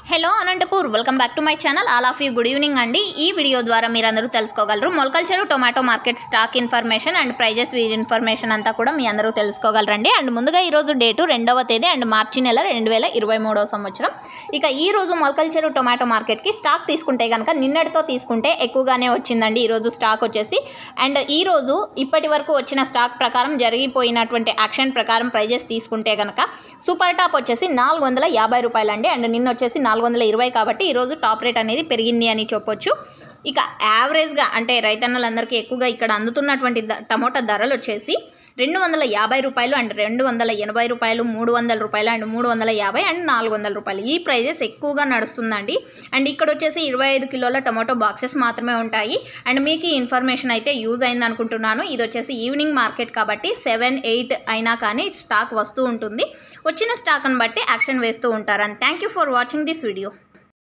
hello Anantapur welcome back to my channel all of you good evening అండి ఈ video ద్వారా మీరు అందరూ తెలుసుకోగలరు Molakalcheru tomato market stock information and prices information అంతా కూడా మీ అందరూ తెలుసుకోగలరండి అండ్ ముందుగా ఈరోజు డేటు రెండవ తేదీ అండ్ మార్చి నెల రెండు వేల ఇరవై మూడవ సంవత్సరం ఇక ఈ రోజు మొలకల్చెరు టొమాటో మార్కెట్కి స్టాక్ తీసుకుంటే కనుక నిన్నటితో తీసుకుంటే ఎక్కువగానే వచ్చిందండి ఈరోజు స్టాక్ వచ్చేసి అండ్ ఈ రోజు ఇప్పటి వరకు వచ్చిన స్టాక్ ప్రకారం జరిగిపోయినటువంటి యాక్షన్ ప్రకారం ప్రైజెస్ తీసుకుంటే కనుక సూపర్ టాప్ వచ్చేసి నాలుగు వందల యాభై రూపాయలు అండి అండ్ నిన్న వచ్చేసి నాలుగు వందల ఇరవై కాబట్టి ఈరోజు టాప్ రేట్ అనేది పెరిగింది అని చెప్పొచ్చు ఇక యావరేజ్గా అంటే రైతన్నలందరికీ ఎక్కువగా ఇక్కడ అందుతున్నటువంటి ద- టమోటా ధరలు వచ్చేసి రెండు వందల యాభై రూపాయలు అండ్ రెండు వందల ఎనభై రూపాయలు మూడు వందల రూపాయలు అండ్ మూడు వందల యాభై అండ్ నాలుగు వందల రూపాయలు ఈ ప్రైజెస్ ఎక్కువగా నడుస్తుందండి అండ్ ఇక్కడ వచ్చేసి ఇరవై ఐదు కిలోల టమాటో బాక్సెస్ మాత్రమే ఉంటాయి అండ్ మీకు ఈ ఇన్ఫర్మేషన్ అయితే యూజ్ అయింది అనుకుంటున్నాను ఇది వచ్చేసి ఈవినింగ్ మార్కెట్ కాబట్టి సెవెన్ ఎయిట్ అయినా కానీ స్టాక్ వస్తూ ఉంటుంది వచ్చిన స్టాక్ని బట్టి యాక్షన్ వేస్తూ ఉంటారు and thank you for watching this video